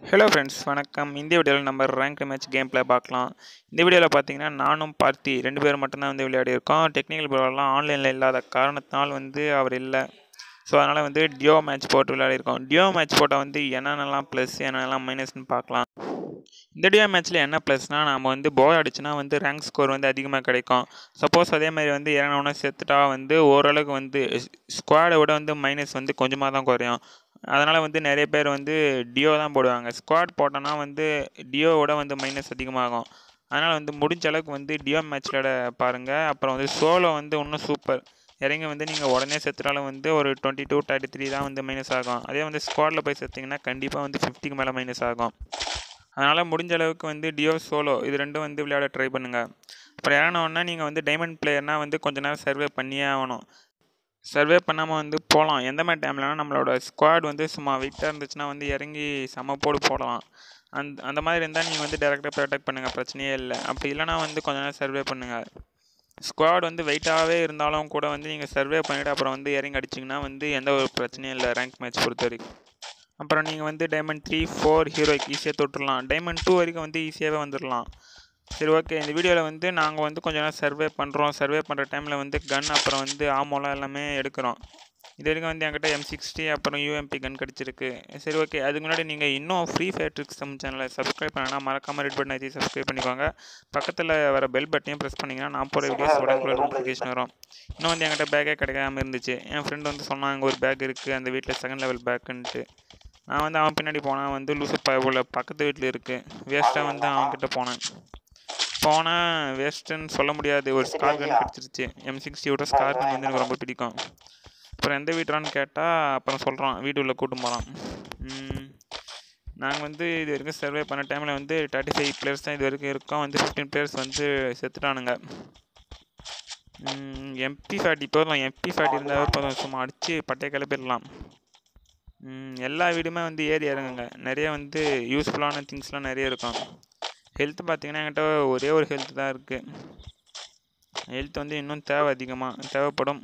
Hello friends வணக்கம் இந்த வீடியோவில் நம்ம ரேங்க் மேட்ச் கேம் ப்ளே பார்க்கலாம் இந்த வீடியோவில் பார்த்தீங்கன்னா நானும் பார்த்தி ரெண்டு பேரும் மட்டும்தான் வந்து விளையாடி இருக்கோம் டெக்னிக்கல் ப்ரோலாம் ஆன்லைனில் இல்லாத காரணத்தினால் வந்து அவர் இல்லை ஸோ அதனால் வந்து டியோ மேட்ச் போட்டு விளையாடிருக்கோம் டியோ மேட்ச் போட்டால் வந்து என்னென்னலாம் ப்ளஸ் என்னென்னலாம் மைனஸ்னு பார்க்கலாம் இந்த டியோ மேட்ச்சில் என்ன ப்ளஸ்னால் நம்ம வந்து போர் அடிச்சுனா வந்து ரேங்க் ஸ்கோர் வந்து அதிகமாக கிடைக்கும் சப்போஸ் அதே மாதிரி வந்து இறங்கினோன்னா செத்துட்டா வந்து ஓரளவுக்கு வந்து ஸ்குவாடை விட வந்து மைனஸ் வந்து கொஞ்சமாக தான் குறையும் அதனால் வந்து நிறைய பேர் வந்து டியோ தான் போடுவாங்க ஸ்குவாட் போட்டோன்னா வந்து டியோவோட வந்து மைனஸ் அதிகமாகும் அதனால் வந்து முடிஞ்ச அளவுக்கு வந்து டியோ மேட்ச் விளையாட பாருங்கள் அப்புறம் வந்து சோலோ வந்து இன்னும் சூப்பர் இறங்கி வந்து நீங்கள் உடனே செத்துட்டாலும் வந்து ஒரு டுவெண்ட்டி டூ தேர்ட்டி த்ரீ தான் வந்து மைனஸ் ஆகும் அதே வந்து ஸ்குவாடில் போய் செத்திங்கன்னா கண்டிப்பாக வந்து ஃபிஃப்டிக்கு மேலே மைனஸ் ஆகும் அதனால் முடிஞ்ச அளவுக்கு வந்து டியோ சோலோ இது ரெண்டும் வந்து விளையாட ட்ரை பண்ணுங்கள் அப்புறம் இறங்கினோன்னா நீங்கள் வந்து டைமண்ட் பிளேயர்னால் வந்து கொஞ்ச நேரம் சர்வே பண்ணியே ஆகணும் சர்வே பண்ணாமல் வந்து போகலாம் எந்த மாதிரி டைம்லனா நம்மளோட ஸ்குவாட் வந்து சும்மா வெயிட்டாக இருந்துச்சுன்னா வந்து இறங்கி செம போடு போடலாம் அந்த அந்த மாதிரி இருந்தால் நீங்கள் வந்து டேரெக்டாக போய் அட்டாக் பண்ணுங்கள் பிரச்சனையே இல்லை அப்படி இல்லைனா வந்து கொஞ்ச நேரம் சர்வே பண்ணுங்கள் ஸ்குவாட் வந்து வெயிட்டாகவே இருந்தாலும் கூட வந்து நீங்கள் சர்வே பண்ணிவிட்டு அப்புறம் வந்து இறங்கி அடிச்சிங்கன்னா வந்து எந்த ஒரு பிரச்சனையும் இல்லை ரேங்க் மேட்ச் பொறுத்த வரைக்கும் அப்புறம் நீங்கள் வந்து டைமண்ட் த்ரீ ஃபோர் ஹீரோய்க்கு ஈஸியாக தொட்டுடலாம் டைமண்ட் டூ வரைக்கும் வந்து ஈஸியாகவே வந்துடலாம் சரி ஓகே இந்த வீடியோவில் வந்து நாங்கள் வந்து கொஞ்ச நேரம் சர்வே பண்ணுறோம் சர்வே பண்ணுற டைமில் வந்து கன் அப்புறம் வந்து ஆமோலாம் எல்லாமே எடுக்கிறோம் இது வரைக்கும் வந்து என்கிட்ட எம் சிக்ஸ்டி அப்புறம் யூஎம்பி கன் கிடச்சிருக்கு சரி ஓகே அதுக்கு முன்னாடி நீங்கள் இன்னும் ஃப்ரீ ஃபயர் ட்ரிக்ஸ் நம்ம சேனலை சப்ஸ்கிரைப் பண்ணனா மறக்காமல் ரெட் பட்டன் ஐத்தி சப்ஸ்கிரைப் பண்ணிக்கோங்க பக்கத்தில் வர பெல் பட்டனையும் ப்ரெஸ் பண்ணிங்கன்னா நான் போகிற வீடியோஸ் உடனே நோட்டிஃபிகேஷன் வரும் இன்னும் வந்து என்கிட்ட பேக்கே கிடைக்காம இருந்துச்சு என் ஃப்ரெண்டு வந்து சொன்னாங்க அங்கே ஒரு பேக் இருக்குது அந்த வீட்டில் செகண்ட் லெவல் பேக்குன்ட்டு நான் வந்து அவன் பின்னாடி போனால் வந்து லூசு உள்ள பக்கத்து வீட்டில் இருக்குது வேஸ்ட்டாக வந்து அவன்கிட்ட போனேன் போனால் வேஸ்ட்டுன்னு சொல்ல முடியாது ஒரு ஸ்கார் கன் கிடச்சிருச்சு எம் சிக்ஸ்டியோட ஸ்கார் கன் வந்து எனக்கு ரொம்ப பிடிக்கும் அப்புறம் எந்த வீட்டுறான்னு கேட்டால் அப்புறம் சொல்கிறான் வீட்டு உள்ள கூட்டும் போகிறான் நாங்கள் வந்து இது வரைக்கும் சர்வே பண்ண டைமில் வந்து தேர்ட்டி ஃபைவ் பிளேயர்ஸ் தான் இது வரைக்கும் இருக்கோம் வந்து ஃபிஃப்டீன் பிளேயர்ஸ் வந்து செத்துட்டானுங்க எம்பி ஃபார்ட்டி போதும் எம்பி ஃபார்ட்டி இருந்தால் போதும் சும்மா அடித்து பட்டையை கிளப்பிடலாம் எல்லா வீடுமே வந்து ஏறி இறங்குங்க நிறைய வந்து யூஸ்ஃபுல்லான திங்ஸ்லாம் நிறைய இருக்கும் ஹெல்த் பார்த்தீங்கன்னா என்கிட்ட ஒரே ஒரு ஹெல்த் தான் இருக்குது ஹெல்த் வந்து இன்னும் தேவை அதிகமாக தேவைப்படும்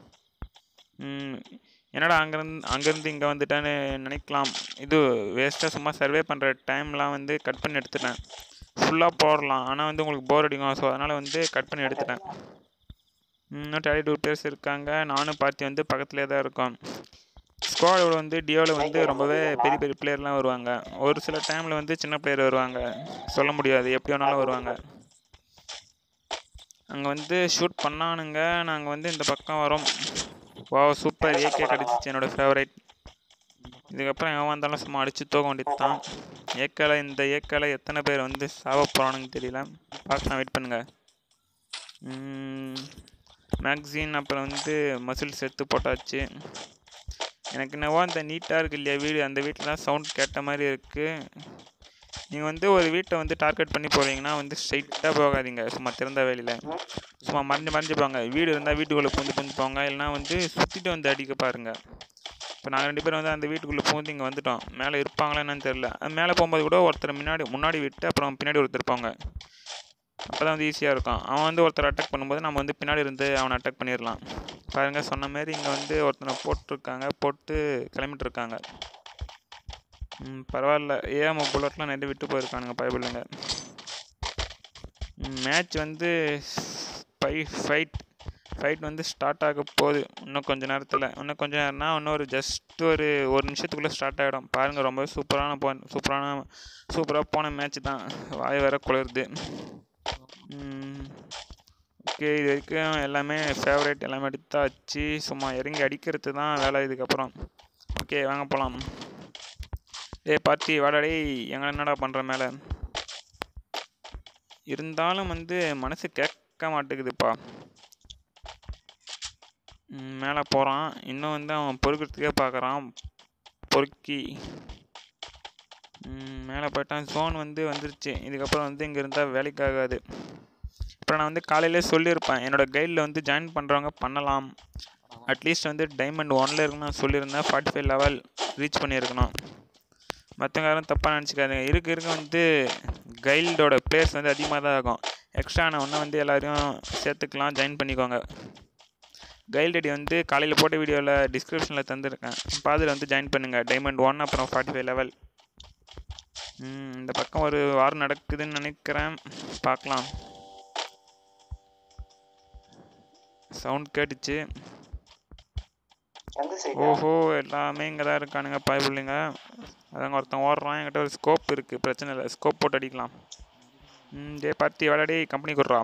என்னடா அங்கேருந்து அங்கேருந்து இங்கே வந்துட்டேன்னு நினைக்கலாம் இது வேஸ்ட்டாக சும்மா சர்வே பண்ணுற டைம்லாம் வந்து கட் பண்ணி எடுத்துட்டேன் ஃபுல்லாக போடலாம் ஆனால் வந்து உங்களுக்கு போர் அடிக்கும் ஸோ அதனால் வந்து கட் பண்ணி எடுத்துட்டேன் இன்னும் தேர்ட்டி டூ பேர்ஸ் இருக்காங்க நானும் பார்த்தி வந்து பக்கத்துலேயே தான் இருக்கோம் ஸ்குவாடோட வந்து டியோவில் வந்து ரொம்பவே பெரிய பெரிய பிளேயர்லாம் வருவாங்க ஒரு சில டைமில் வந்து சின்ன பிளேயர் வருவாங்க சொல்ல முடியாது எப்படி வேணாலும் வருவாங்க அங்கே வந்து ஷூட் பண்ணானுங்க நாங்கள் வந்து இந்த பக்கம் வரோம் வா சூப்பர் ஏகே கிடச்சிச்சு என்னோடய ஃபேவரைட் இதுக்கப்புறம் எவன் வந்தாலும் சும்மா அடித்து தூக்க வேண்டியது தான் ஏக்கலை இந்த ஏக்கலை எத்தனை பேர் வந்து சாவ போகிறானுன்னு தெரியல பார்க்கலாம் வெயிட் பண்ணுங்கள் மேக்சின் அப்புறம் வந்து மசில்ஸ் எடுத்து போட்டாச்சு எனக்கு என்னவோ அந்த நீட்டாக இருக்குது இல்லையா வீடு அந்த வீட்டில் தான் சவுண்ட் கேட்ட மாதிரி இருக்குது நீங்கள் வந்து ஒரு வீட்டை வந்து டார்கெட் பண்ணி போகிறீங்கன்னா வந்து ஸ்ட்ரைட்டாக போகாதீங்க சும்மா திறந்த வேலையில் சும்மா மறைஞ்சு மறைஞ்சு போங்க வீடு இருந்தால் வீட்டுக்குள்ளே பூந்து பூந்து போங்க இல்லைனா வந்து சுற்றிட்டு வந்து அடிக்க பாருங்கள் இப்போ நாங்கள் ரெண்டு பேரும் வந்து அந்த வீட்டுக்குள்ளே பூந்து இங்கே வந்துட்டோம் மேலே இருப்பாங்களா என்னன்னு தெரில மேலே போகும்போது கூட ஒருத்தர் முன்னாடி முன்னாடி விட்டு அப்புறம் பின்னாடி ஒருத்தர் இருப்பாங்க அப்போ தான் வந்து ஈஸியாக இருக்கும் அவன் வந்து ஒருத்தர் அட்டாக் பண்ணும்போது நம்ம வந்து பின்னாடி இருந்து அவனை அட்டாக் பண்ணிடலாம் பாருங்கள் சொன்ன மாதிரி இங்கே வந்து ஒருத்தனை போட்டிருக்காங்க போட்டு கிளம்பிட்டு இருக்காங்க ம் பரவாயில்ல ஏஎம் புல்லட்லாம் நிறைய விட்டு போயிருக்கானுங்க பயப்பில்லைங்க மேட்ச் வந்து ஃபை ஃபைட் ஃபைட் வந்து ஸ்டார்ட் ஆக போகுது இன்னும் கொஞ்சம் நேரத்தில் இன்னும் கொஞ்சம் நேரம்னா இன்னும் ஒரு ஜஸ்ட் ஒரு ஒரு நிமிஷத்துக்குள்ளே ஸ்டார்ட் ஆகிடும் பாருங்கள் ரொம்ப சூப்பரான போ சூப்பரான சூப்பராக போன மேட்ச் தான் வாய் வேற குளிருது ஓகே இது வரைக்கும் எல்லாமே ஃபேவரேட் எல்லாமே எடுத்தாச்சு சும்மா இறங்கி அடிக்கிறது தான் வேலை இதுக்கப்புறம் ஓகே வாங்க போகலாம் ஏ பார்த்தி வாடாடே எங்களை என்னடா பண்ணுற மேலே இருந்தாலும் வந்து மனசு கேட்க மாட்டேங்குதுப்பா மேலே போகிறான் இன்னும் வந்து அவன் பொறுக்கிறதுக்கே பார்க்குறான் பொறுக்கி மேலே போயிட்டான் ஜோன் வந்து வந்துருச்சு இதுக்கப்புறம் வந்து இங்கே இருந்தால் வேலைக்கு ஆகாது அப்புறம் நான் வந்து காலையிலே சொல்லியிருப்பேன் என்னோடய கைடில் வந்து ஜாயின் பண்ணுறவங்க பண்ணலாம் அட்லீஸ்ட் வந்து டைமண்ட் ஒனில் இருக்குன்னு நான் சொல்லியிருந்தேன் ஃபார்ட்டி ஃபைவ் லெவல் ரீச் பண்ணியிருக்கணும் மற்றவங்க யாரும் தப்பாக நினச்சிக்காதுங்க இருக்க இருக்க வந்து கைல்டோட பிளேயர்ஸ் வந்து அதிகமாக தான் ஆகும் எக்ஸ்ட்ரா ஆன ஒன்று வந்து எல்லோரையும் சேர்த்துக்கலாம் ஜாயின் பண்ணிக்கோங்க கைல்ட் ஐடி வந்து காலையில் போட்ட வீடியோவில் டிஸ்கிரிப்ஷனில் தந்துருக்கேன் பார்த்துட்டு வந்து ஜாயின் பண்ணுங்கள் டைமண்ட் ஒன் அப்புறம் ஃபார்ட்டி ஃபைவ் லெவல் ம், இந்த பக்கம் ஒரு வாரம் நடக்குதுன்னு நினைக்கிறேன் பார்க்கலாம் சவுண்ட் கேட்டுச்சு எந்த சைடு ஓஹோ எல்லாமே இங்கே தான் இருக்கானுங்க பயப்பிள்ளைங்க அதாங்க ஒருத்தன் ஓடுறான் என்கிட்ட ஒரு ஸ்கோப் இருக்குது பிரச்சனை இல்லை ஸ்கோப் போட்டு அடிக்கலாம் ம் டே பார்த்தி விளையாடி கம்பெனி கொடுறா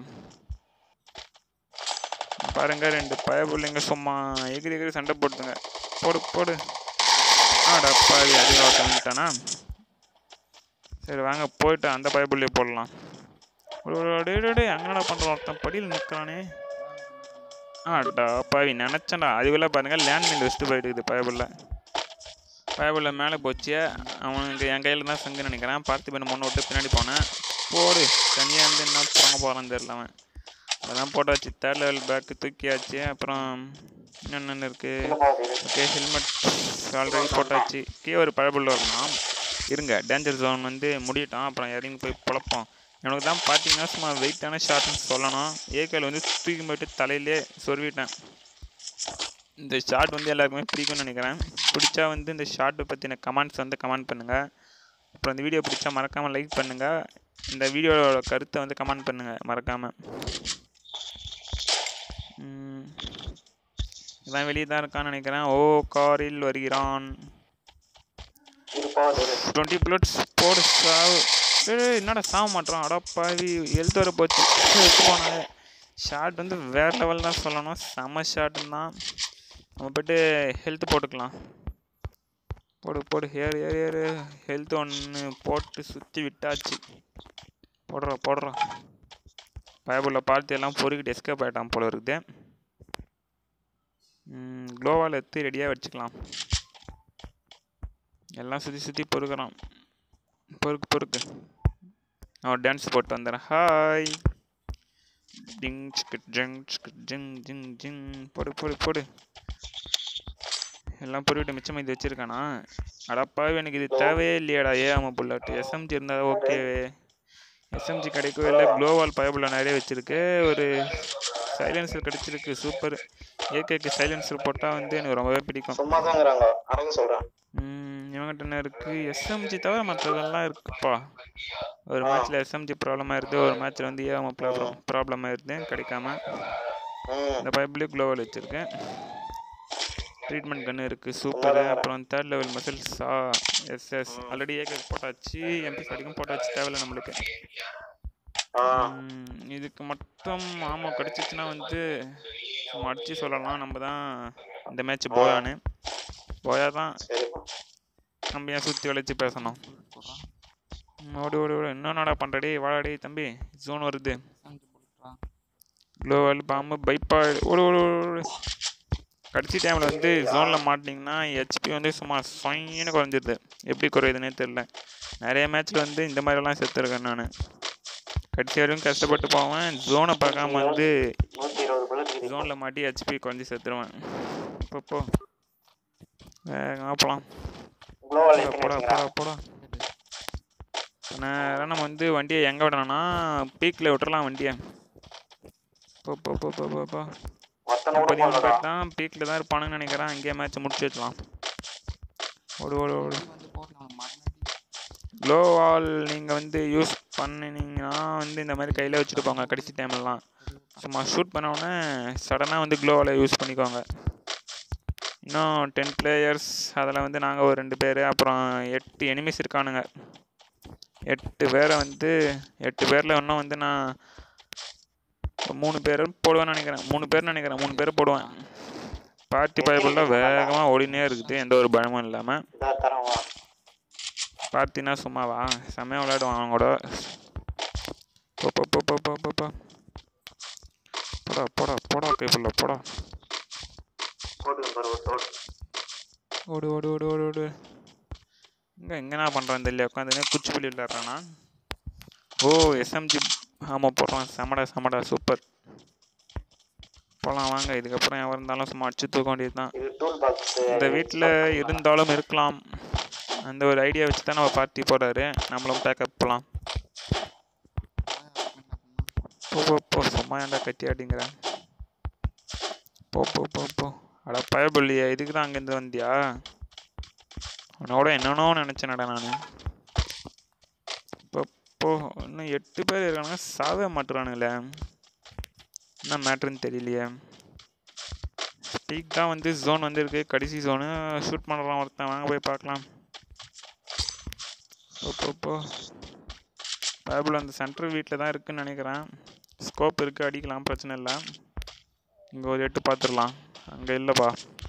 பாருங்க ரெண்டு பயப்பிள்ளைங்க சும்மா எகிரி எகிரி சண்டை போட்டுங்க போடு போடு ஆடா பாவி அதிக கிளம்பிட்டானா சரி வாங்க போயிட்டு அந்த பயப்புள்ளைய போடலாம் என்னடா பண்ணுறான் ஒருத்தன் படியில் நிற்கிறானே ஆடா பாவி நினச்சேன்டா அதுக்குள்ளே பாருங்க லேண்ட் மீன் வச்சுட்டு போயிட்டுக்குது பயபுள்ள பயபுள்ள மேலே போச்சு அவனுக்கு என் கையில் தான் சங்கு நினைக்கிறேன் பார்த்து பண்ண முன்ன விட்டு பின்னாடி போனேன் போடு தனியாக இருந்து என்ன போங்க போகிறான்னு தெரியல அவன் அதெல்லாம் போட்டாச்சு தேர்ட் லெவல் பேக்கு தூக்கியாச்சு அப்புறம் என்னென்ன இருக்குது ஓகே ஹெல்மெட் ஆல்ரெடி போட்டாச்சு கீழே ஒரு பழப்புள்ள வரலாம் இருங்க டேஞ்சர் ஜோன் வந்து முடியட்டும் அப்புறம் இறங்கி போய் பொழப்போம் எனக்கு தான் பார்த்தீங்கன்னா சும்மா வெயிட்டான ஷாட்னு சொல்லணும் ஏகேல வந்து தூக்கி போயிட்டு தலையிலே சொருவிட்டேன் இந்த ஷாட் வந்து எல்லாருக்குமே பிடிக்கும்னு நினைக்கிறேன் பிடிச்சா வந்து இந்த ஷாட்டை பற்றின கமெண்ட்ஸ் வந்து கமெண்ட் பண்ணுங்கள் அப்புறம் இந்த வீடியோ பிடிச்சா மறக்காமல் லைக் பண்ணுங்கள் இந்த வீடியோவோட கருத்தை வந்து கமெண்ட் பண்ணுங்கள் மறக்காமல் இதான் வெளியே தான் இருக்கான்னு நினைக்கிறேன் ஓ காரில் வருகிறான் இருப்பா இரு. டுவெண்ட்டி புல்லட்ஸ் போடு சாவு டேய், டேய், என்னடா சாக மாட்டோம் அடப்பாவி எழுத்து வர போச்சு எடுத்து போனாலே ஷாட் வந்து வேற லெவல் தான் சொல்லணும் செம்ம ஷாட்டுன்னு தான் நம்ம போய்ட்டு ஹெல்த் போட்டுக்கலாம் போடு போடு ஏறு ஏறு ஏறு ஹெல்த் ஒன்று போட்டு சுற்றி விட்டாச்சு போடுறா போடுறா பயபுள்ள பார்த்து எல்லாம் பொறுக்கிட்டு எஸ்கேப் ஆகிட்டான் போல இருக்குது க்ளோவால் எடுத்து ரெடியாக வச்சுக்கலாம் எல்லாம் சுற்றி சுற்றி பொறுக்கிறான் பொறுக்கு பொறுக்கு அவன் டான்ஸ் போட்டு வந்துடுறேன் ஹாய் டிங் சிக்கு ஜங் சிக்கு ஜிங் ஜிங் ஜிங் போடு போடு போடு எல்லாம் பொறுக்கிட்டு மிச்சம் இது வச்சிருக்கானா அடப்பாவே எனக்கு இது தேவையே இல்லையாடா ஏ ஆமாம் புல்லட் எஸ்எம்ஜி இருந்தால் ஓகே எஸ்எம்ஜி கிடைக்கவே இல்லை க்ளோவால் பயபுள்ள நிறைய வச்சிருக்கு ஒரு சைலன்சர் கிடைச்சிருக்கு சூப்பர் ஏகேக்கு சைலன்சர் போட்டால் வந்து எனக்கு ரொம்பவே பிடிக்கும் சும்மா தாங்கிறாங்க அடங்க சொல்றேன் ம், இவங்கிட்ட என்ன இருக்கு எஸ்எம்ஜி தவிர மற்றதெல்லாம் இருக்குப்பா ஒரு மேட்ச்ல எஸ்எம்ஜி ப்ராப்ளம் ஆயிருது ஒரு மேட்ச்ல வந்து ஏஎம் ப்ராப்ளம் ப்ராப்ளம் ஆயிருது கிடைக்காம ம் இந்த பைப்லேயே க்ளோவல் வச்சிருக்கேன் ட்ரீட்மெண்ட் கன்று இருக்கு சூப்பர் அப்புறம் தேர்ட் லெவல் மசில்ஸ் ஆ எஸ்எஸ் ஆல்ரெடி ஏகே போட்டாச்சு எம்பி வரைக்கும் போட்டாச்சு தேவையில்ல நம்மளுக்கு ஆ ம், இதுக்கு மட்டும் ஆமாம் கிடச்சிச்சின்னா வந்து சும்மா அடிச்சு சொல்லலாம் நம்ம தான் இந்த மேட்ச் போயான்னு போயா தான் சரிப்பா நம்ம ஏன் சுற்றி வளைச்சு பேசணும் ம், ஓடு ஓடு ஓடு என்னடா பண்ணுறடி வாடாடி தம்பி ஜோன் வருது க்ளோவல் பாம்பு பைப்பா ஓடு ஓடு ஓடு, ஓடு கடைசி டைமில் வந்து ஜோனில் மாட்டினீங்கன்னா ஹெச்பி வந்து சும்மா சொயின்னு குறைஞ்சிருது எப்படி குறையுதுன்னே தெரில நிறைய மேட்ச்சில் வந்து இந்த மாதிரிலாம் செத்துருக்கேன் நான் கடைசி வரையும் கஷ்டப்பட்டு போவேன் ஜோனை பார்க்காம வந்து நூத்தி இருபது புல்லட் ஜோனில் மாட்டி ஹெச்பி குறைஞ்சி செத்துருவேன் இப்போ போ வேகமாக போகலாம் குளோவால் போடா போடா போடா போடா நேரம் நம்ம வந்து வண்டியை எங்கே விடணும்னா பீக்கில் விட்டுறலாம் வண்டியை போ போ போ போ போ போ ஒத்தனை கூட பதிமூணு போடலடா பேர் தான் பீக்கில் தான் இருப்பானுங்கன்னு நினைக்கிறேன் அங்கேயே மேட்ச் முடிச்சு வச்சலாம் ஓடு ஓடு ஓடு க்ளோ வால் நீங்கள் வந்து யூஸ் பண்ணினீங்கன்னா வந்து இந்த மாதிரி கையில் வச்சுட்டு போங்க கடைசி டைம்லலாம் சும்மா ஷூட் பண்ண உடனே சடனாக வந்து க்ளோ வாலை யூஸ் பண்ணிக்கோங்க இன்னும் டென் பிளேயர்ஸ் அதில் வந்து நாங்கள் ஒரு ரெண்டு பேர் அப்புறம் எட்டு எனிமிஸ் இருக்கானுங்க எட்டு பேரை வந்து எட்டு பேரில் இன்னும் வந்து நான் ஒரு மூணு பேர் போடுவேன்னு நினைக்கிறேன் மூணு பேர் நினைக்கிறேன் மூணு பேர் போடுவேன் பார்ட்டி பயபுள்ள வேகமாக ஓடினே இருக்குது எந்த ஒரு பயமும் இல்லாமல் இதா தரேன் வா பார்த்தினா சும்மாவா செம்மையாக விளையாடுவான் அவங்க கூட போ போ போ போ போ போ போ போடா போடா போடா கைப்புள்ள போடா போட்டு பாரு ஒரு தோடு ஓடு ஓடு ஓடு ஓடு ஓடு இங்கே எங்கேனா பண்ணுறான் தெரியல உட்காந்து குச்சிப்புள்ளி விளையாடுறானா ஓ எஸ்எம்ஜி ஆமாம் போடுறான் செமடா செமடா சூப்பர் போகலாம் வாங்க இதுக்கப்புறம் எவன் இருந்தாலும் சும்மா அடிச்சு தூக்க வேண்டியது தான் இது டூல் பாக்ஸ் இந்த வீட்டில் இருந்தாலும் இருக்கலாம் அந்த ஒரு ஐடியா வச்சு தான் நம்ம பார்ட்டி போடுறாரு நம்மளும் பேக்கப் போகலாம் போ போ போ சும்மா ஏன்டா கத்தி ஆடிங்கிறேன் போ போ போ போ அட பயப்பள்ளியா இதுக்கு தான் அங்கேருந்து வந்தியா உன்னோட என்னென்னோ நினச்சேனடா நான் போ இன்னும் எட்டு பேர் இருக்கானுங்க சாவே மாட்டுறானுங்களே என்ன மேட்ருன்னு தெரியலையே ஸ்பீக் தான் வந்து ஜோன் வந்து இருக்கு கடைசி ஜோனு ஷூட் பண்ணுறான் ஒருத்தன் வாங்க போய் பார்க்கலாம் போ போ போ பைபிள் அந்த சென்ட்ரல் வீட்டில் தான் இருக்குன்னு நினைக்கிறேன் ஸ்கோப் இருக்குது அடிக்கலாம் பிரச்சனை இல்லை இங்கே ஒரு எட்டு பார்த்துடலாம் அங்கே இல்லைப்பா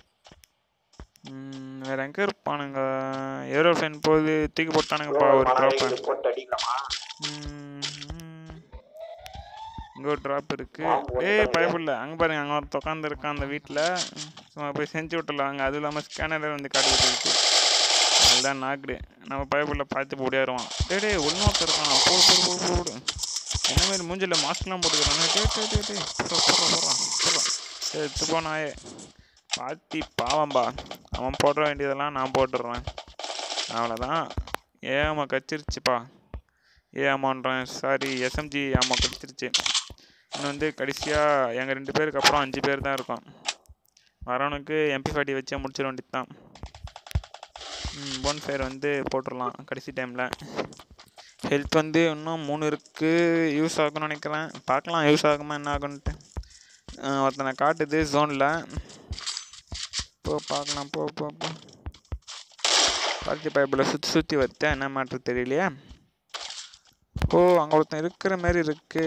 ம், வேற எங்கே இருப்பானுங்க ஏரோஃப்ளைன் போது தூக்கி போட்டானுங்கப்பா ஒரு ட்ராப்பை இது போட்டு அடிக்கலாமா இங்கே ஒரு ட்ராப் இருக்கு ஆ, போட்டு ஏய் பாருங்க. பயப்படல அங்கே பாருங்க அங்கே ஒருத்த உட்காந்துருக்கான் அந்த வீட்டில் சும்மா போய் செஞ்சு விட்டுலாங்க அதுவும் இல்லாமல் ஸ்கேனர் வந்து காட்டிக்கிட்டு இருக்கு அதுதான் நாக்குடு நம்ம பயப்படல பார்த்து ஓடியாருவான் டே டே ஒன்றும் இருக்கான் போடு போடு போடு போடு என்ன மாதிரி மூஞ்சில் மாஸ்க்லாம் போட்டுக்கிறாங்க டே டே டே டே போடுறா போடுறா போடுறா போடுறா சரி எடுத்து போனாயே பாத்தி பாவம்பா அவன் போட வேண்டியதெல்லாம் நான் போட்டுடுறேன் அவ்வளோதான் ஏமா கச்சிருச்சுப்பா ஏ ஆமான்றேன் சாரி எஸ்எம்ஜி ஆமாம் கடிச்சிருச்சு இன்னும் வந்து கடைசியாக எங்கள் ரெண்டு பேருக்கு அப்புறம் அஞ்சு பேர் தான் இருக்கோம் வரவனுக்கு எம்பி ஃபார்ட்டி வச்சே முடிச்சிட வேண்டியது தான் போன் ஃபயர் வந்து போட்டுடலாம் கடைசி டைமில் ஹெல்த் வந்து இன்னும் மூணு இருக்குது யூஸ் ஆகும்னு நினைக்கிறேன் பார்க்கலாம் யூஸ் ஆகுமா என்ன ஆகுன்ட்டு அஹ் ஒருத்தனை காட்டுது ஜோனில் போ பார்க்கலாம் போ போ போ பார்த்தி பைப்பில் சுற்றி சுற்றி வருது என்ன மேட்ரு தெரியலையே ஓ அங்கே ஒருத்தன் இருக்கிற மாதிரி இருக்கு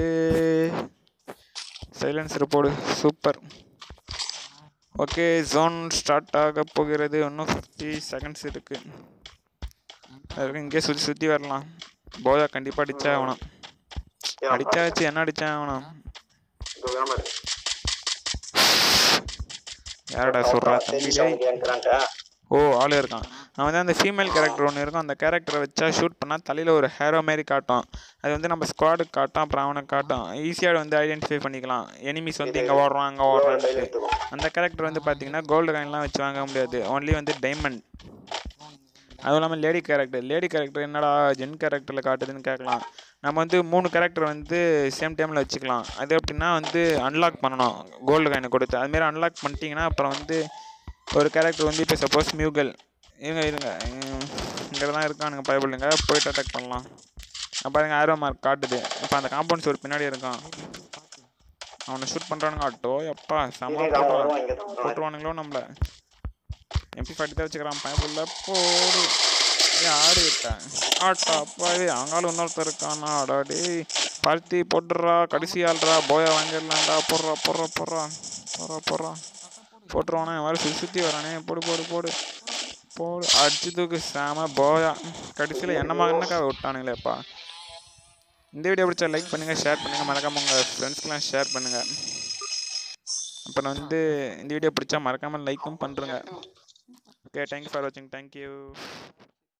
சைலன்சர் போடு சூப்பர் ஓகே ஜோன் ஸ்டார்ட் ஆக போகிறது இன்னும் ஃபிஃப்டி செகண்ட்ஸ் இருக்கு அதுக்கு இங்கே சுற்றி சுற்றி வரலாம் போதா கண்டிப்பாக அடிச்சா ஆகணும் அடிச்சாச்சு என்ன அடிச்சா ஆகணும் இங்க வேணுமா இருக்கு யாரடா சொல்கிறா தம்பி டேய் கேட்குறாங்க ஓ ஆள் இருக்கான் அவன் வந்து அந்த ஃபீமேல் கேரக்டர் ஒன்று இருக்கும் அந்த கேரக்டரை வச்சா ஷூட் பண்ணால் தலையில் ஒரு ஹேரோ மாரி காட்டும் அது வந்து நம்ம ஸ்குவாடுக்கு காட்டும் அப்புறம் அவனுக்கு காட்டும் ஈஸியாக வந்து ஐடென்டிஃபை பண்ணிக்கலாம் எனிமீஸ் வந்து இங்கே ஓடுறான் அங்கே ஓடுறான்ட்டு எடுத்துக்கோ அந்த கேரக்டர் வந்து பார்த்தீங்கன்னா கோல்டு காயின்லாம் வச்சு வாங்க முடியாது ஒன்லி வந்து டைமண்ட் அதுவும் இல்லாமல் லேடி கேரக்டர் லேடி கேரக்டர் என்னடா ஜென் கேரக்டரில் காட்டுதுன்னு கேட்கலாம் நம்ம வந்து மூணு கேரக்டர் வந்து சேம் டைமில் வச்சுக்கலாம் அது எப்படின்னா வந்து அன்லாக் பண்ணணும் கோல்டு காயினை கொடுத்து அதுமாரி அன்லாக் பண்ணிட்டீங்கன்னா அப்புறம் வந்து ஒரு கேரக்டர் வந்து இப்போ சப்போஸ் மியூகல் இருங்க இருங்க இங்கே தான் இருக்கானுங்க பயப்படுங்க போயிட்டு அட்டாக் பண்ணலாம் அப்ப பாருங்க ஆரோ மார்க் காட்டுது இப்போ அந்த காம்பவுண்ட் ஒரு பின்னாடி இருக்கான் அவனை ஷூட் பண்ணுறானுங்க ஆட்டோ எப்பா செம்ம இங்கே தான் போடுறான் வருவான் இங்கே தான் வருவான் போட்டுருவானுங்களோ நம்மள எம்பி ஃபார்ட்டி தான் வச்சுக்கிறான் பயப்புள்ள போடு ஏய் ஆடு விட்டேன் ஆட்டா அப்பாவே அங்காலும் இன்னொருத்தர் இருக்கானா அடாடி பருத்தி போட்டுறா கடைசி ஆள்றா போயா வாங்கிடலாம்டா போடுறா போடுறா போடுறா போடுறா போடுறா போட்டுருவானே வர சுற்றி சுற்றி வரானே போடு போடு போடு போடு அடிச்சு தூக்கு சாம போயா கடைசியில் என்ன மகனுக்கா விட்டானுங்களேப்பா இந்த வீடியோ பிடிச்சா லைக் பண்ணுங்கள் ஷேர் பண்ணுங்கள் மறக்காம உங்கள் ஃப்ரெண்ட்ஸ்க்கெலாம் ஷேர் பண்ணுங்கள் அப்புறம் வந்து இந்த வீடியோ பிடிச்சா மறக்காமல் லைக்கும் பண்ணுறங்க ஓகே தேங்க்யூ ஃபார் வாட்சிங் தேங்க்யூ